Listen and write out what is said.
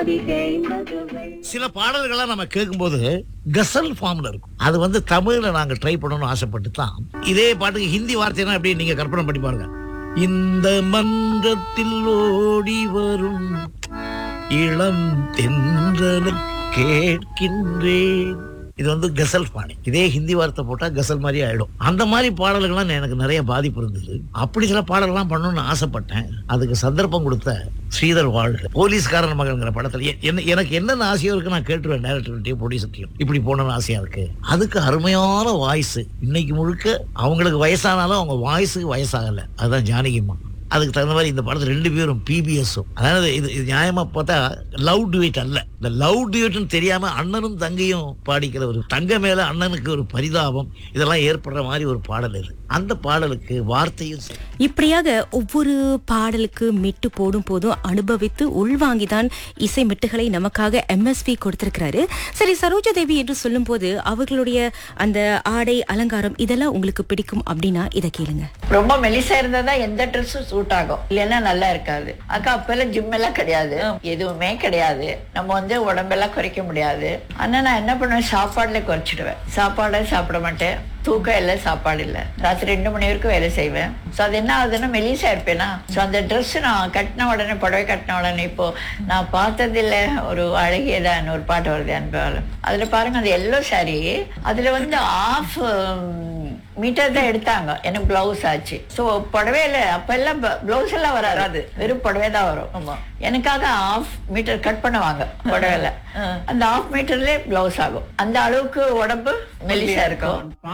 சில பாடல்கள்லாம் நம்ம கேட்கும்போது கசல் ஃபார்ம்ல இருக்கும் அது வந்து தமிழ்ல நாங்க ட்ரை பண்ணணும்னு ஆசைப்பட்டு தான் இதே பாட்டுக்கு ஹிந்தி வார்த்தைனா எப்படி நீங்க கற்பனை பண்ணி பாருங்க இந்த மன்றத்தில் ஓடி வரும் இளம் தென்றலை கேட்கின்றேன் இது வந்து கசல் பாணி இதே ஹிந்தி வார்த்தை போட்டா கசல் மாதிரி ஆயிடும் அந்த மாதிரி பாடல்கள்லாம் எனக்கு நிறைய பாதிப்பு இருந்தது அப்படி சில பாடல்கள்லாம் பண்ணணும்னு ஆசைப்பட்டேன் அதுக்கு சந்தர்ப்பம் கொடுத்த ஸ்ரீதர் வாழ்க போலீஸ்காரன் மகன்கிற படத்துல எ- என்ன எனக்கு என்னென்ன ஆசையோ இருக்கு நான் கேட்டுருவேன் டேரக்டர்கிட்டையும் ப்ரொடியூசர்ட்டையும் இப்படி போகணும்னு ஆசையா இருக்கு அதுக்கு அருமையான வாய்ஸ் இன்னைக்கு முழுக்க அவங்களுக்கு வயசானாலும் அவங்க வாய்ஸுக்கு வயசாகல அதுதான் ஜானகிம்மா அதுக்கு தகுந்த மாதிரி இந்த படத்துல ரெண்டு பேரும் பிபிஎஸும் அதாவது இது இது நியாயமா பார்த்தா லவ் டுவேட் அல்ல இந்த லவ் டுவேட்னு தெரியாம அண்ணனும் தங்கையும் பாடிக்கிற ஒரு தங்க மேல அண்ணனுக்கு ஒரு பரிதாபம் இதெல்லாம் ஏற்படுற மாதிரி ஒரு பாடல் இது அந்த பாடலுக்கு வார்த்தையும் சரி. இப்படியாக ஒவ்வொரு பாடலுக்கு மெட்டு போடும் போதும் அனுபவித்து உள்வாங்கிதான் இசை மெட்டுகளை நமக்காக எம்எஸ்வி கொடுத்திருக்கிறாரு சரி சரோஜா தேவி என்று சொல்லும்போது அவர்களுடைய அந்த ஆடை அலங்காரம் இதெல்லாம் உங்களுக்கு பிடிக்கும் அப்படின்னா இதை கேளுங்க ரொம்ப மெலிசா இருந்தா தான் எந்த ட்ரெஸ்ஸும் சூட் ஆகும் இல்லைன்னா நல்லா இருக்காது அக்கா அப்பெல்லாம் ஜிம் எல்லாம் கிடையாது எதுவுமே கிடையாது நம்ம வந்து உடம்பெல்லாம் குறைக்க முடியாது ஆனா நான் என்ன பண்ணுவேன் சாப்பாடுல குறைச்சிடுவேன் சாப்பாடே சாப்பிட மாட்டேன் தூக்கம் இல்லை சாப்பாடு இல்லை ராத்திரி ரெண்டு மணி வரைக்கும் வேலை செய்வேன் ஸோ அது என்ன ஆகுதுன்னா மெலிசா இருப்பேனா ஸோ அந்த ட்ரெஸ் நான் கட்டின உடனே புடவை கட்டின உடனே இப்போ நான் பார்த்ததில்ல ஒரு அழகியதான் ஒரு பாட்டு வருது அன்பாலும் அதுல பாருங்க அந்த எல்லோ சாரி அதுல வந்து ஆஃப் மீட்டர் தான் எடுத்தாங்க எனக்கு பிளவுஸ் ஆச்சு ஸோ புடவையில அப்ப எல்லாம் பிளவுஸ் எல்லாம் வராது வெறும் புடவை தான் வரும் எனக்காக ஆஃப் மீட்டர் கட் பண்ணுவாங்க புடவையில அந்த ஆஃப் மீட்டர்லயே பிளவுஸ் ஆகும் அந்த அளவுக்கு உடம்பு மெலிசா இருக்கும்